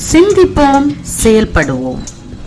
சிந்திப்போம் செயல்படுவோம்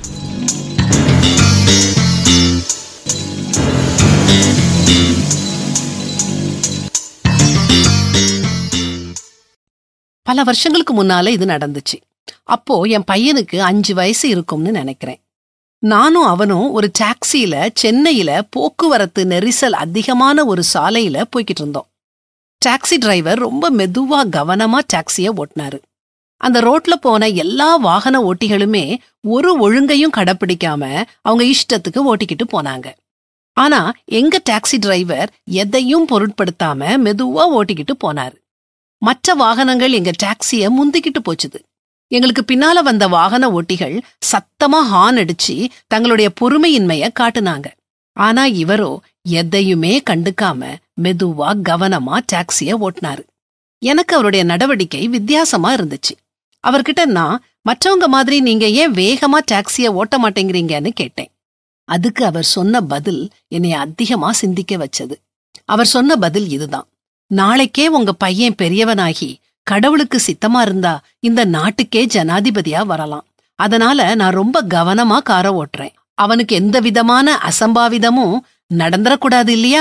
பல வருஷங்களுக்கு முன்னால இது நடந்துச்சு அப்போ என் பையனுக்கு அஞ்சு வயசு இருக்கும்னு நினைக்கிறேன் நானும் அவனும் ஒரு டாக்ஸியில சென்னையில போக்குவரத்து நெரிசல் அதிகமான ஒரு சாலையில போய்கிட்டு இருந்தோம் டாக்ஸி டிரைவர் ரொம்ப மெதுவா கவனமா டாக்ஸிய ஓட்டினாரு அந்த ரோட்ல போன எல்லா வாகன ஓட்டிகளுமே ஒரு ஒழுங்கையும் கடைப்பிடிக்காம அவங்க இஷ்டத்துக்கு ஓட்டிக்கிட்டு போனாங்க ஆனா எங்க டாக்ஸி டிரைவர் எதையும் பொருட்படுத்தாம மெதுவா ஓட்டிக்கிட்டு போனாரு மற்ற வாகனங்கள் எங்க டாக்ஸிய முந்திக்கிட்டு போச்சுது எங்களுக்கு பின்னால வந்த வாகன ஓட்டிகள் சத்தமா ஹார்ன் அடிச்சு தங்களுடைய பொறுமையின்மைய காட்டுனாங்க ஆனா இவரோ எதையுமே கண்டுக்காம மெதுவா கவனமா டாக்ஸிய ஓட்டினாரு எனக்கு அவருடைய நடவடிக்கை வித்தியாசமா இருந்துச்சு அவர்கிட்ட நான் மற்றவங்க மாதிரி நீங்க ஏன் வேகமா டாக்ஸிய ஓட்ட மாட்டேங்கிறீங்கன்னு கேட்டேன் அதுக்கு அவர் சொன்ன பதில் என்னை அதிகமா சிந்திக்க வச்சது அவர் சொன்ன பதில் இதுதான் நாளைக்கே உங்க பையன் பெரியவனாகி கடவுளுக்கு சித்தமா இருந்தா இந்த நாட்டுக்கே ஜனாதிபதியா வரலாம் அதனால நான் ரொம்ப கவனமா காரை ஓட்டுறேன் அவனுக்கு எந்த விதமான அசம்பாவிதமும் நடந்துடக்கூடாது இல்லையா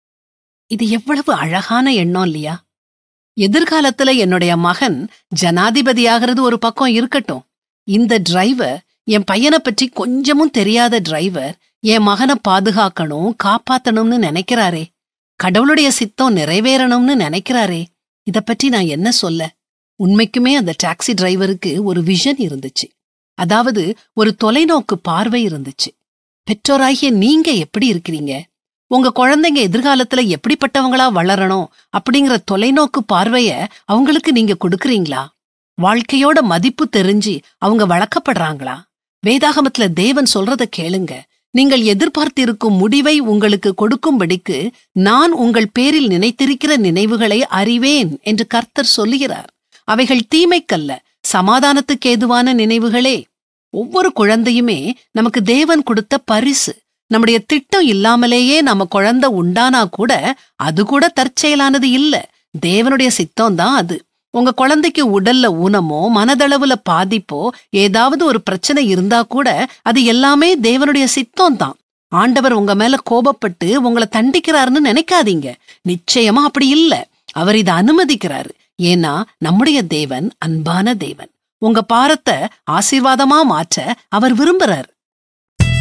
இது எவ்வளவு அழகான எண்ணம் இல்லையா எதிர்காலத்துல என்னுடைய மகன் ஜனாதிபதியாகிறது ஒரு பக்கம் இருக்கட்டும் இந்த டிரைவர் என் பையனை பற்றி கொஞ்சமும் தெரியாத டிரைவர் என் மகனை பாதுகாக்கணும் காப்பாத்தணும்னு நினைக்கிறாரே கடவுளுடைய சித்தம் நிறைவேறணும்னு நினைக்கிறாரே இத பற்றி நான் என்ன சொல்ல உண்மைக்குமே அந்த டாக்ஸி டிரைவருக்கு ஒரு விஷன் இருந்துச்சு அதாவது ஒரு தொலைநோக்கு பார்வை இருந்துச்சு பெற்றோராகிய நீங்க எப்படி இருக்கிறீங்க உங்க குழந்தைங்க எதிர்காலத்துல எப்படிப்பட்டவங்களா வளரணும் அப்படிங்கிற தொலைநோக்கு பார்வைய அவங்களுக்கு நீங்க கொடுக்கறீங்களா வாழ்க்கையோட மதிப்பு தெரிஞ்சு அவங்க வளர்க்கப்படுறாங்களா வேதாகமத்துல தேவன் சொல்றத கேளுங்க நீங்கள் எதிர்பார்த்திருக்கும் முடிவை உங்களுக்கு கொடுக்கும்படிக்கு நான் உங்கள் பேரில் நினைத்திருக்கிற நினைவுகளை அறிவேன் என்று கர்த்தர் சொல்லுகிறார் அவைகள் தீமைக்கல்ல சமாதானத்துக்கு ஏதுவான நினைவுகளே ஒவ்வொரு குழந்தையுமே நமக்கு தேவன் கொடுத்த பரிசு நம்முடைய திட்டம் இல்லாமலேயே நம்ம குழந்தை உண்டானா கூட அது கூட தற்செயலானது இல்ல தேவனுடைய சித்தம் தான் அது உங்க குழந்தைக்கு உடல்ல ஊனமோ மனதளவுல பாதிப்போ ஏதாவது ஒரு பிரச்சனை இருந்தா கூட அது எல்லாமே தேவனுடைய சித்தம் தான் ஆண்டவர் உங்க மேல கோபப்பட்டு உங்களை தண்டிக்கிறாருன்னு நினைக்காதீங்க நிச்சயமா அப்படி இல்ல அவர் இதை அனுமதிக்கிறாரு ஏன்னா நம்முடைய தேவன் அன்பான தேவன் உங்க பாரத்தை ஆசீர்வாதமா மாற்ற அவர் விரும்புறார்